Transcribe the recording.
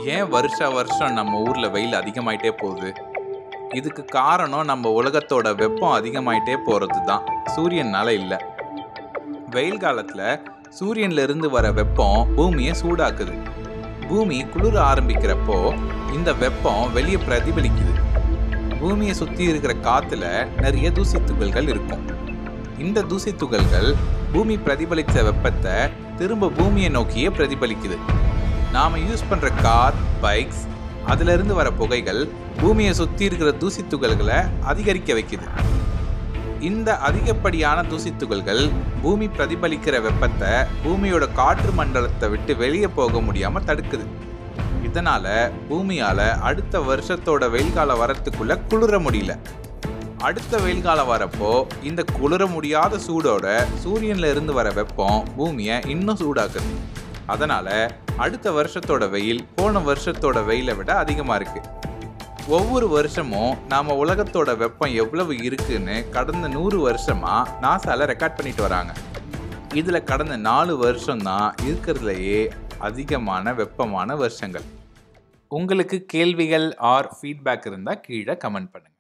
ஏன் வருஷ வருஷம் நம்ம ஊர்ல வெயில் அதிகமாயிட்டே போகுது இதுக்கு காரணம் நம்ம உலகத்தோட வெப்பம் அதிகமாயிட்டே போறது தான் சூரியனால இல்லை வெயில் காலத்துல சூரியன்ல இருந்து வர வெப்பம் பூமியை சூடாக்குது பூமி குளிர ஆரம்பிக்கிறப்போ இந்த வெப்பம் வெளியே பிரதிபலிக்குது பூமியை சுத்தி இருக்கிற காத்துல நிறைய தூசி துகள்கள் இருக்கும் இந்த தூசி துகள்கள் பூமி பிரதிபலித்த வெப்பத்தை திரும்ப பூமியை நோக்கியே பிரதிபலிக்குது நாம யூஸ் பண்ற கார் பைக்ஸ் அதுல இருந்து வர புகைகள் பூமியை சுத்தி இருக்கிற தூசி துகள்களை அதிகரிக்க வைக்குது இந்த அதிகப்படியான தூசி துகள்கள் பூமி பிரதிபலிக்கிற வெப்பத்தை பூமியோட காற்று மண்டலத்தை விட்டு வெளியே போக முடியாம தடுக்குது இதனால பூமியால அடுத்த வருஷத்தோட வெயில் காலம் வரத்துக்குள்ள குளிர முடியல அடுத்த வெயில் காலம் வரப்போ இந்த குளிர முடியாத சூடோட சூரியன்ல இருந்து வர வெப்பம் பூமியை இன்னும் சூடாக்குது அதனால அடுத்த வருஷத்தோட வெயில் போன வருஷத்தோட வெயிலை விட அதிகமா இருக்கு ஒவ்வொரு வருஷமும் நாம உலகத்தோட வெப்பம் எவ்வளவு இருக்குன்னு கடந்த நூறு வருஷமா நாசால ரெக்கார்ட் பண்ணிட்டு வராங்க இதுல கடந்த நாலு வருஷம் தான் இருக்கிறதுலையே அதிகமான வெப்பமான வருஷங்கள் உங்களுக்கு கேள்விகள் ஆர் ஃபீட்பேக் இருந்தால் கீழே கமெண்ட் பண்ணுங்க